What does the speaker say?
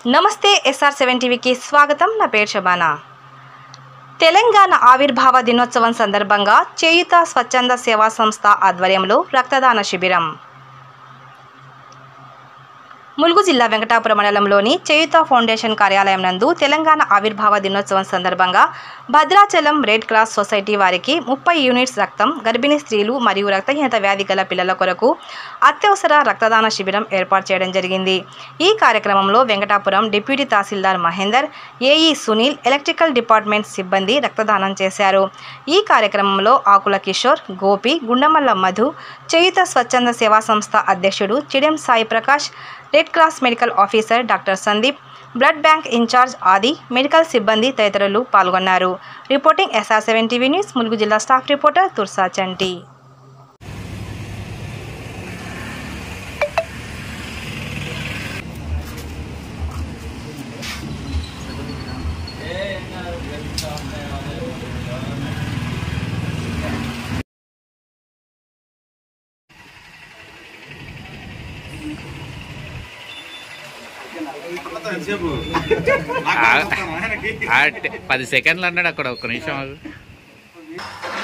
నమస్తే SR seven టీవీకి స్వాగతం నా పేరు శబానా తెలంగాణ ఆవిర్భావ దినోత్సవం సందర్భంగా చేయుత స్వచ్ఛంద సేవా సంస్థ ఆధ్వర్యంలో రక్తదాన శిబిరం ములుగు జిల్లా వెంకటాపురం మండలంలోని చేయుత ఫౌండేషన్ కార్యాలయం నందు తెలంగాణ ఆవిర్భావ దినోత్సవం సందర్భంగా భద్రాచలం రెడ్ క్రాస్ సొసైటీ వారికి ముప్పై యూనిట్స్ రక్తం గర్భిణీ స్త్రీలు మరియు రక్తహీనత వ్యాధి గల పిల్లల కొరకు అత్యవసర రక్తదాన శిబిరం ఏర్పాటు చేయడం జరిగింది ఈ కార్యక్రమంలో Venkatapuram deputy tahsildar Mahender AE Sunil electrical department సిబ్బంది రక్తదానం చేశారు ఈ కార్యక్రమంలో ఆకుల కిషోర్ గోపి గుండమల్ల మధు చేయుత స్వచ్ఛంద సేవా సంస్థ అధ్యక్షుడు Chidem Sai Prakash red cross medical officer doctor Sandeep blood bank incharge Adi medical సిబ్బంది తదితరులు పాల్గొన్నారు reporting SR seven TV news Mulugu జిల్లా స్టాఫ్ రిపోర్టర్ తుర్సా చంటి ఆ టె- పది సెకండ్లు అన్నాడు అక్కడ ఒక్క నిమిషం ఆగు.